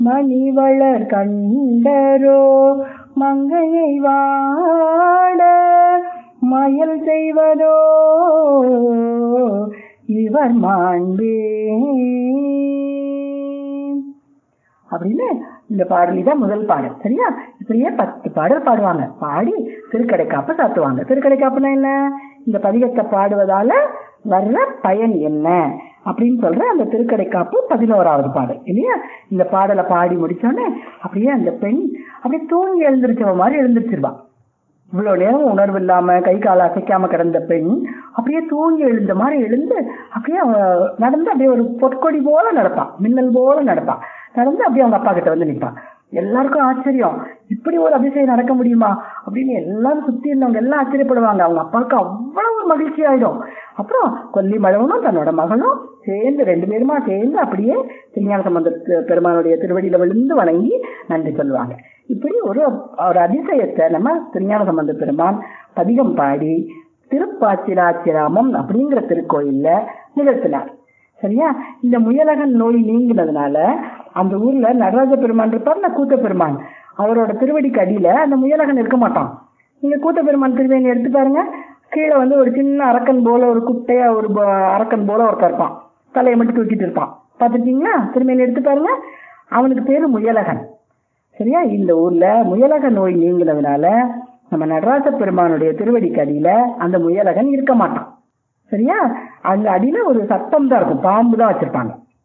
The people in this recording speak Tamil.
மணிவளர் கண்டரோ மங்கையை வாட மயல் செய்வதோ இவர் மாண்பே அப்படின்னு இந்த பாடலி தான் முதல் பாடல் சரியா இப்படியே பத்து பாடல் பாடுவாங்க பாடி திருக்கடைக்காப்பு சாத்துவாங்க திருக்கடைக்காப்புனா என்ன இந்த பதிகத்தை பாடுவதால வர்ற பயன் என்ன அப்படின்னு சொல்ற அந்த திருக்கடைக்காப்பு பதினோராவது பாடல் இல்லையா இந்த பாடலை பாடி முடிச்சோடனே அப்படியே அந்த பெண் அப்படியே தூங்கி எழுந்திருச்சவ மாதிரி எழுந்திருச்சிருவா இவ்வளவு நேரம் உணர்வு இல்லாம கை கால் அசைக்காம கிடந்த பெண் அப்படியே தூங்கி எழுந்த மாதிரி எழுந்து அப்படியே அவ நடந்து அப்படியே ஒரு பொற்கொடி போல நடப்பான் மின்னல் போல நடப்பான் நடந்து அப்படியே அவங்க அப்பா கிட்ட வந்து நிற்பான் எல்லாருக்கும் ஆச்சரியம் இப்படி ஒரு அதிசயம் நடக்க முடியுமா அப்படின்னு எல்லாரும் சுத்தி இருந்தவங்க எல்லாம் ஆச்சரியப்படுவாங்க அவங்க அப்பாவுக்கு அவ்வளவு மகிழ்ச்சி ஆயிடும் அப்புறம் கொல்லி மழவனும் தன்னோட மகனும் சேர்ந்து ரெண்டு பேருமா சேர்ந்து அப்படியே திருஞான சம்பந்த பெருமானுடைய திருவடியில விழுந்து வணங்கி நன்றி சொல்லுவாங்க இப்படி ஒரு ஒரு அதிசயத்தை நம்ம திருஞான சம்பந்த பெருமான் பதிகம் பாடி திருப்பாச்சிராச்சிராமம் அப்படிங்கிற திருக்கோயில்ல நிகழ்த்தினார் சரியா இந்த முயலகன் நோய் நீங்கினதுனால அந்த ஊர்ல நடராஜ பெருமான் இருப்பார்ல கூத்த பெருமான் அவரோட திருவடிக்கு அடியில அந்த முயலகன் இருக்க மாட்டான் நீங்க கூத்த பெருமான் திருவேணி எடுத்து பாருங்க கீழே வந்து ஒரு சின்ன அரக்கன் போல ஒரு குட்டையா ஒரு ப- அரக்கன் போல ஒருத்தன் இருப்பான் தலையை மட்டும் தூக்கிட்டு இருப்பான் பாத்துருக்கீங்களா திருமேனி எடுத்து பாருங்க அவனுக்கு பேரு முயலகன் சரியா இந்த ஊர்ல முயலக நோய் நீங்கினதுனால நம்ம நடராஜ பெருமானுடைய திருவடிக்கு அடியில அந்த முயலகன் இருக்க மாட்டான் சரியா அங்க அடியில ஒரு சட்டம் தான் இருக்கும் பாம்பு தான் வச்சிருப்பாங்க